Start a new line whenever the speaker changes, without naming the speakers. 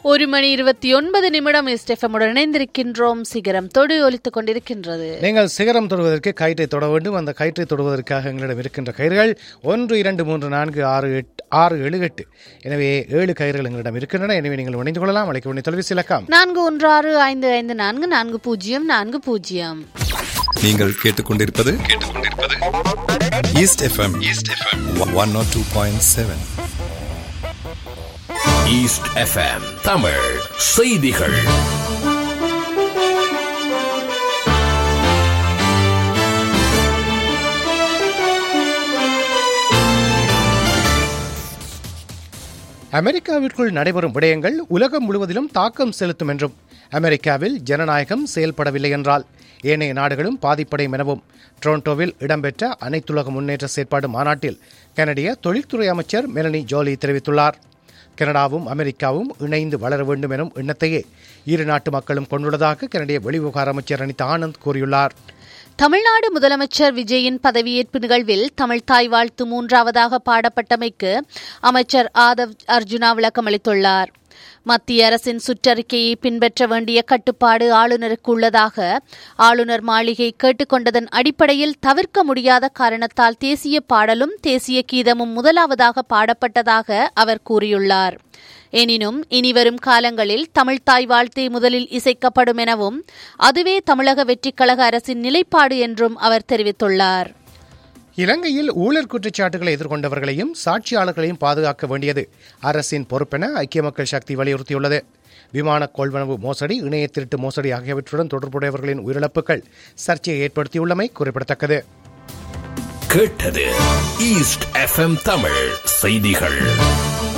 ஒரு மணி இருபத்தி ஒன்பது நிமிடம் இஸ்டெஃபமுடன் இணைந்திருக்கின்றோம் சிகரம் தொடு ஒலித்துக் கொண்டிருக்கின்றது
நீங்கள் சிகரம் தொடுவதற்கு கயிற்றை தொட வேண்டும் அந்த கயிற்றை தொடுவதற்காக எங்களிடம் இருக்கின்ற கயிறுகள் ஒன்று இரண்டு மூன்று நான்கு ஆறு எட்டு ஆறு ஏழு எட்டு எனவே ஏழு கயிறுகள் எங்களிடம் இருக்கின்றன எனவே நீங்கள் இணைந்து கொள்ளலாம் அழைக்க வேண்டிய தொலைபேசி இலக்கம்
நான்கு ஒன்று ஆறு ஐந்து ஐந்து நான்கு நான்கு பூஜ்ஜியம் நான்கு பூஜ்ஜியம்
நீங்கள் கேட்டுக்கொண்டிருப்பது கேட்டுக்கொண்டிருப்பது east FM east FM one nought two point seven
east FM Tamil செய்திகள்
அமெரிக்காவிற்குள் நடைபெறும் விடயங்கள் உலகம் முழுவதிலும் தாக்கம் செலுத்தும் என்றும் அமெரிக்காவில் ஜனநாயகம் செயல்படவில்லை என்றால் ஏனைய நாடுகளும் பாதிப்படையும் எனவும் டொரண்டோவில் இடம்பெற்ற அனைத்துலக முன்னேற்ற செயற்பாடு மாநாட்டில் கனடிய தொழில்துறை அமைச்சர் மெலனி ஜோலி தெரிவித்துள்ளார் கனடாவும் அமெரிக்காவும் இணைந்து வளர வேண்டும் எனும் எண்ணத்தையே இரு நாட்டு மக்களும் கொண்டுள்ளதாக கனடிய வெளிவிவகார அமைச்சர் அனிதா ஆனந்த் கூறியுள்ளார்
தமிழ்நாடு முதலமைச்சர் விஜயின் பதவியேற்பு நிகழ்வில் தமிழ் தாய் வாழ்த்து மூன்றாவதாக பாடப்பட்டமைக்கு அமைச்சர் ஆதவ் அர்ஜுனா விளக்கமளித்துள்ளார் மத்திய அரசின் சுற்றறிக்கையை பின்பற்ற வேண்டிய கட்டுப்பாடு ஆளுநருக்கு உள்ளதாக ஆளுநர் மாளிகை கேட்டுக்கொண்டதன் அடிப்படையில் தவிர்க்க முடியாத காரணத்தால் தேசிய பாடலும் தேசிய கீதமும் முதலாவதாக பாடப்பட்டதாக அவர் கூறியுள்ளார் எனினும் இனிவரும் காலங்களில் தமிழ்த்தாய் வாழ்த்தே முதலில் இசைக்கப்படும் எனவும் அதுவே தமிழக வெற்றிக்கழக அரசின் நிலைப்பாடு என்றும் அவர் தெரிவித்துள்ளார்
இலங்கையில் ஊழல் குற்றச்சாட்டுகளை எதிர்கொண்டவர்களையும் சாட்சியாளர்களையும் பாதுகாக்க வேண்டியது அரசின் பொறுப்பென ஐக்கிய மக்கள் சக்தி வலியுறுத்தியுள்ளது விமான கொள்வனவு மோசடி இணைய திருட்டு மோசடி ஆகியவற்றுடன் தொடர்புடையவர்களின் உயிரிழப்புகள் சர்ச்சையை ஏற்படுத்தியுள்ளமை குறிப்பிடத்தக்கது
கேட்டது ஈஸ்ட் எஃப்எம் தமிழ் செய்திகள்